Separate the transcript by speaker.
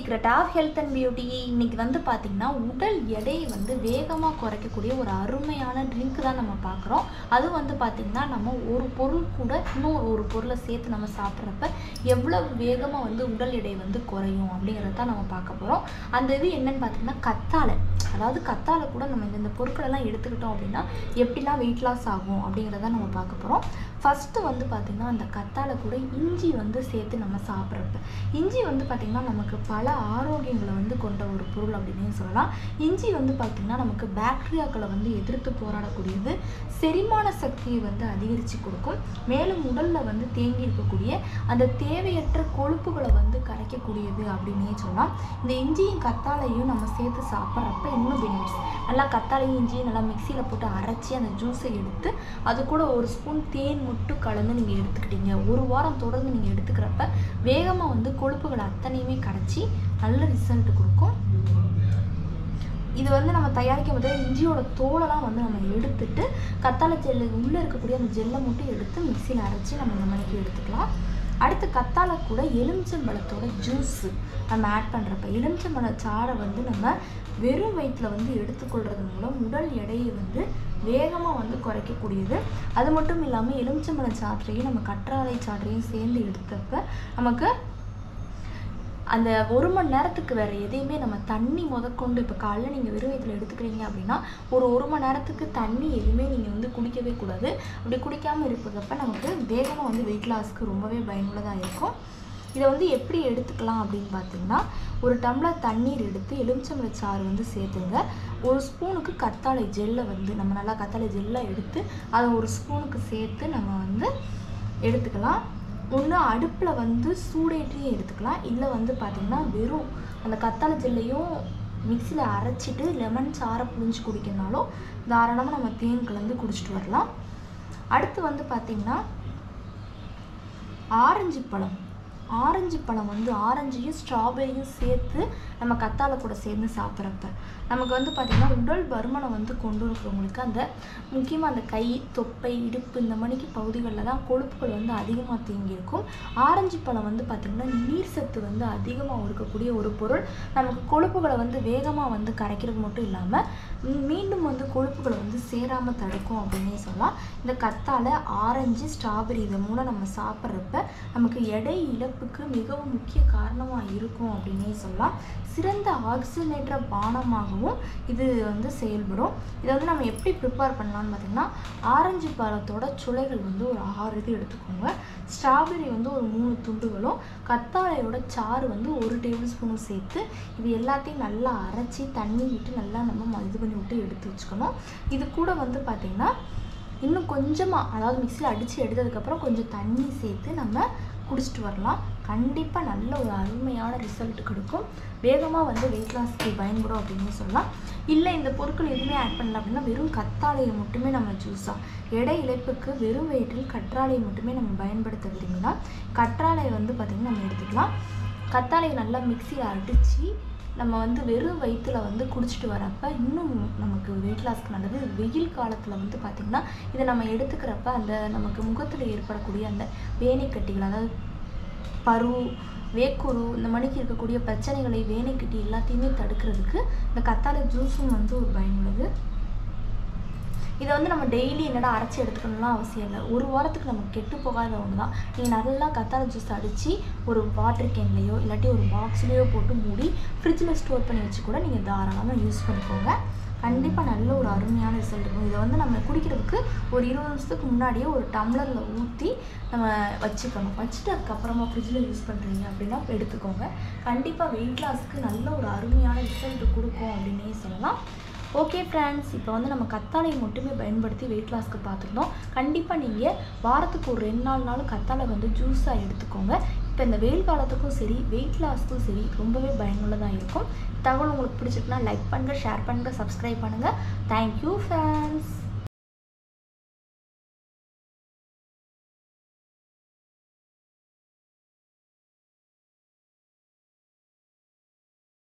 Speaker 1: secret of health and beauty இன்னைக்கு வந்து பார்த்திங்கன்னா உடல் எடையை வந்து வேகமாக குறைக்கக்கூடிய ஒரு அருமையான ட்ரிங்க் தான் நம்ம பார்க்குறோம் அது வந்து பார்த்திங்கன்னா நம்ம ஒரு பொருள் கூட இன்னும் ஒரு பொருளை சேர்த்து நம்ம சாப்பிட்றப்ப எவ்வளவு வேகமாக வந்து உடல் எடை வந்து குறையும் அப்படிங்கிறத தான் நம்ம பார்க்க போகிறோம் அந்த இது என்னன்னு பார்த்தீங்கன்னா கத்தாழை அதாவது கத்தாழை கூட நம்ம இந்த இந்த பொருட்களெல்லாம் எடுத்துக்கிட்டோம் அப்படின்னா எப்படிலாம் வெயிட் லாஸ் ஆகும் அப்படிங்கிறத நம்ம பார்க்க போகிறோம் ஃபஸ்ட்டு வந்து பார்த்திங்கன்னா அந்த கத்தாழை கூட இஞ்சி வந்து சேர்த்து நம்ம சாப்பிட்றப்ப இஞ்சி வந்து பார்த்திங்கன்னா நமக்கு பல ஆரோக்கியங்களை வந்து கொண்ட ஒரு பொருள் அப்படின்னே சொல்லலாம் இஞ்சி வந்து பார்த்திங்கன்னா நமக்கு பாக்டீரியாக்களை வந்து எதிர்த்து போராடக்கூடியது செரிமான சக்தியை வந்து அதிகரித்து கொடுக்கும் மேலும் உடலில் வந்து தேங்கி இருக்கக்கூடிய அந்த தேவையற்ற கொழுப்புகளை வந்து கரைக்கக்கூடியது அப்படின்னே சொல்லலாம் இந்த இஞ்சியும் கத்தாழையும் நம்ம சேர்த்து சாப்பிட்றப்ப இன்னும் பெனிஃபிட்ஸ் நல்லா கத்தாழையும் இஞ்சியும் நல்லா மிக்சியில் போட்டு அரைச்சி அந்த ஜூஸை எடுத்து அது கூட ஒரு ஸ்பூன் தேன் மட்டும் கலந்து நீங்கள் எடுத்துக்கிட்டீங்க ஒரு வாரம் தொடர்ந்து நீங்கள் எடுத்துக்கிறப்ப வேகமாக வந்து கொழுப்புகள் அத்தனையுமே கரைச்சி நல்ல ரிசல்ட் கொடுக்கும் இது வந்து நம்ம தயாரிக்கும் போது இஞ்சியோட தோலெல்லாம் வந்து நம்ம எடுத்துட்டு கத்தாழை ஜெல்லு உள்ளே இருக்கக்கூடிய அந்த ஜெல்லை மட்டும் எடுத்து மிக்சியில் அரைச்சி நம்ம இந்த மணிக்கு எடுத்துக்கலாம் அடுத்து கத்தாழை கூட எலுமிச்சம்பழத்தோட ஜூஸு நம்ம ஆட் பண்ணுறப்ப எலுமிச்சம்பழ சாறை வந்து நம்ம வெறும் வயிற்றில் வந்து எடுத்துக்கொள்கிறது மூலம் உடல் எடையை வந்து வேகமாக வந்து குறைக்கக்கூடியது அது மட்டும் இல்லாமல் எலுமிச்சம்பழ சாற்றையும் நம்ம கற்றாழை சாற்றையும் சேர்ந்து எடுத்தப்ப நமக்கு அந்த ஒரு மணி நேரத்துக்கு வேறு எதையுமே நம்ம தண்ணி முதற்கொண்டு இப்போ காலைல நீங்கள் வெறும் வயிற்றில் எடுத்துக்கிறீங்க அப்படின்னா ஒரு ஒரு மணி நேரத்துக்கு தண்ணி எதுவுமே நீங்கள் வந்து குடிக்கவே கூடாது அப்படி குடிக்காமல் இருப்பதப்ப நமக்கு வேகமாக வந்து வெயிட் லாஸ்க்கு ரொம்பவே பயனுள்ளதாக இருக்கும் இதை வந்து எப்படி எடுத்துக்கலாம் அப்படின்னு பார்த்தீங்கன்னா ஒரு டம்ளர் தண்ணீர் எடுத்து எலுமிச்சம்பழ சாறு வந்து சேர்த்துங்க ஒரு ஸ்பூனுக்கு கத்தாழை ஜெல்லை வந்து நம்ம நல்லா கத்தாழை ஜெல்லை எடுத்து அதை ஒரு ஸ்பூனுக்கு சேர்த்து நம்ம வந்து எடுத்துக்கலாம் ஒன்று அடுப்பில் வந்து சூடேற்றியும் எடுத்துக்கலாம் இல்லை வந்து பார்த்திங்கன்னா வெறும் அந்த கத்தாழை ஜெல்லையும் மிக்சியில் அரைச்சிட்டு லெமன் சாறை புழிஞ்சு குடிக்கிறனாலும் தாராளமாக நம்ம தேன் கலந்து குடிச்சிட்டு வரலாம் அடுத்து வந்து பார்த்திங்கன்னா ஆரஞ்சு பழம் ஆரஞ்சு பழம் வந்து ஆரஞ்சையும் ஸ்ட்ராபெரியும் சேர்த்து நம்ம கத்தாழை கூட சேர்ந்து சாப்பிட்றப்ப நமக்கு வந்து பார்த்திங்கன்னா உடல் பருமனை வந்து கொண்டு இருக்கிறவங்களுக்கு அந்த முக்கியமாக அந்த கை தொப்பை இடுப்பு இந்த மணிக்கு பகுதிகளில் தான் கொழுப்புகள் வந்து அதிகமாக தேங்கி இருக்கும் ஆரஞ்சு பழம் வந்து பார்த்திங்கன்னா நீர் சத்து வந்து அதிகமாக இருக்கக்கூடிய ஒரு பொருள் நமக்கு கொழுப்புகளை வந்து வேகமாக வந்து கரைக்கிறது மட்டும் இல்லாமல் மீண்டும் வந்து கொழுப்புகளை வந்து சேராமல் தடுக்கும் அப்படின்னே சொல்லலாம் இந்த கத்தாழை ஆரஞ்சு ஸ்ட்ராபெரி இது மூலம் நம்ம சாப்பிட்றப்ப நமக்கு எடை இழப்புக்கு மிகவும் முக்கிய காரணமாக இருக்கும் அப்படின்னே சொல்லலாம் சிறந்த ஆக்சிஜனேற்ற பானமாகவும் இது வந்து செயல்படும் இதை வந்து நம்ம எப்படி ப்ரிப்பேர் பண்ணலாம்னு பார்த்திங்கன்னா ஆரஞ்சு பழத்தோட சுளைகள் வந்து ஒரு ஆறு இது எடுத்துக்கோங்க ஸ்ட்ராபெரி வந்து ஒரு மூணு துண்டுகளும் கத்தாழையோட சாறு வந்து ஒரு டேபிள் ஸ்பூனும் சேர்த்து இது எல்லாத்தையும் நல்லா அரைச்சி தண்ணி விட்டு நல்லா நம்ம இது பண்ணி விட்டு எடுத்து வச்சுக்கணும் இது கூட வந்து பார்த்திங்கன்னா இன்னும் கொஞ்சமாக அதாவது மிக்சியில் அடித்து எடுத்ததுக்கப்புறம் கொஞ்சம் தண்ணி சேர்த்து நம்ம குடிச்சிட்டு வரலாம் கண்டிப்பாக நல்ல ஒரு அருமையான ரிசல்ட் கிடைக்கும் வேகமாக வந்து வெயிட் லாஸ்க்கு பயன்படும் அப்படின்னு சொல்லலாம் இல்லை இந்த பொருட்கள் எதுவுமே ஆட் பண்ணல அப்படின்னா வெறும் கத்தாழையை மட்டுமே நம்ம ஜூஸாக எடை இழப்புக்கு வெறும் வயிற்றில் கற்றாழையை மட்டுமே நம்ம பயன்படுத்த விரும்பினா கற்றாழையை வந்து பார்த்திங்கன்னா நம்ம எடுத்துக்கலாம் கத்தாழையை நல்லா மிக்சியில் அடித்து நம்ம வந்து வெறும் வயிற்றுல வந்து குடிச்சிட்டு வரப்ப இன்னும் நமக்கு வெயிட் லாஸ்க்கு நல்லது வெயில் காலத்தில் வந்து பார்த்திங்கன்னா இதை நம்ம எடுத்துக்கிறப்ப அந்த நமக்கு முகத்தில் ஏற்படக்கூடிய அந்த வேனைக்கட்டிகள் அதாவது பரு வேக்குரு இந்த மணிக்கு இருக்கக்கூடிய பிரச்சனைகளை வேனைக்கட்டி எல்லாத்தையுமே தடுக்கிறதுக்கு இந்த கத்தாழை ஜூஸும் வந்து ஒரு பயனுள்ளது இதை வந்து நம்ம டெய்லி என்னடா அரைச்சி எடுத்துக்கணும்லாம் அவசியம் இல்லை ஒரு வாரத்துக்கு நமக்கு கெட்டு போகாத ஒன்று தான் நீங்கள் நல்லா கத்தாழை ஜூஸ் அடித்து ஒரு வாட்டர் கேன்லேயோ இல்லாட்டி ஒரு பாக்ஸ்லேயோ போட்டு மூடி ஃப்ரிட்ஜில் ஸ்டோர் பண்ணி வச்சு கூட நீங்கள் தாராளமாக யூஸ் பண்ணிக்கோங்க கண்டிப்பாக நல்ல ஒரு அருமையான ரிசல்ட் இருக்கும் இதை வந்து நம்ம குடிக்கிறதுக்கு ஒரு இருபது நிமிஷத்துக்கு முன்னாடியே ஒரு டம்ளரில் ஊற்றி நம்ம வச்சுக்கணும் வச்சுட்டு அதுக்கப்புறமா ஃப்ரிட்ஜில் யூஸ் பண்ணுறீங்க அப்படின்னா எடுத்துக்கோங்க கண்டிப்பாக வெயிட் லாஸ்க்கு நல்ல ஒரு அருமையான ரிசல்ட் கொடுக்கும் அப்படின்னே சொல்லலாம் ஓகே ஃப்ரெண்ட்ஸ் இப்போ வந்து நம்ம கத்தாழையை மட்டுமே பயன்படுத்தி வெயிட் லாஸ்க்கு பார்த்துருந்தோம் கண்டிப்பாக நீங்கள் வாரத்துக்கு ஒரு ரெண்டு நாலு நாள் கத்தாழை வந்து ஜூஸாக எடுத்துக்கோங்க இப்போ இந்த வெயில் காலத்துக்கும் சரி வெயிட் லாஸ்க்கும் சரி ரொம்பவே பயனுள்ளதாக இருக்கும் தகவல் உங்களுக்கு பிடிச்சிருக்குன்னா லைக் பண்ணுங்கள் ஷேர் பண்ணுங்கள் சப்ஸ்கிரைப் பண்ணுங்கள் தேங்க்யூ ஃப்ரெண்ட்ஸ்